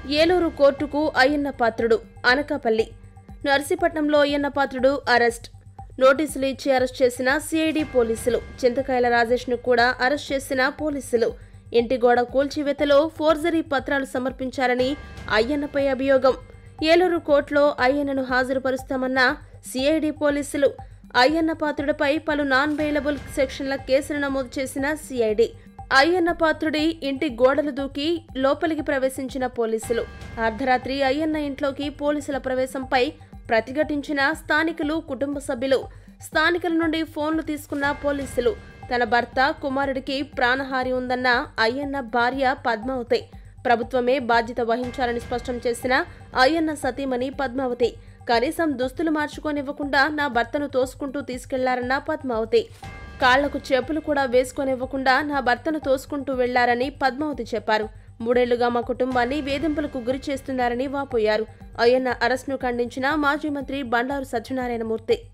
ఏలూరు కోర్టుకు అయ్యన్న పాత్రుడు అనకాపల్లి నర్సీపట్నంలో అయ్యన్న పాత్రుడు అరెస్ట్ నోటీసులు ఇచ్చి అరెస్ట్ చేసిన సిఐడి పోలీసులు చింతకాయల రాజేష్ను కూడా అరెస్ట్ చేసిన పోలీసులు ఇంటి గోడ కూల్చివేతలో ఫోర్జరీ పత్రాలు సమర్పించారని అయ్యన్నపై అభియోగం ఏలూరు కోర్టులో అయ్యన్నను హాజరుపరుస్తామన్న సిఐడి పోలీసులు అయ్యన్న పాత్రుడిపై పలు నాన్ బెయిలబుల్ సెక్షన్ల కేసులు నమోదు చేసిన సిఐడి అయ్యన్న పాత్రుడి ఇంటి గోడలు దూకి లోపలికి ప్రవేశించిన పోలీసులు అర్ధరాత్రి అయ్యన్న ఇంట్లోకి పోలీసుల ప్రవేశంపై ప్రతిఘటించిన స్థానికులు కుటుంబ సభ్యులు స్థానికుల నుండి ఫోన్లు తీసుకున్న పోలీసులు తన భర్త కుమారుడికి ప్రాణహాని ఉందన్న అయ్యన్న భార్య పద్మావతి ప్రభుత్వమే బాధ్యత వహించాలని స్పష్టం చేసిన అయ్యన్న సతీమణి పద్మావతి కనీసం దుస్తులు మార్చుకోనివ్వకుండా నా భర్తను తోసుకుంటూ తీసుకెళ్లారన్న పద్మావతి కాళ్లకు చెప్పులు కూడా వేసుకొనివ్వకుండా నా భర్తను తోసుకుంటూ వెళ్లారని పద్మావతి చెప్పారు మూడేళ్లుగా మా కుటుంబాన్ని వేధింపులకు గురి చేస్తున్నారని వాపోయారు అయ్యన్న అరెస్ట్ను ఖండించిన మాజీ మంత్రి బండారు సత్యనారాయణమూర్తి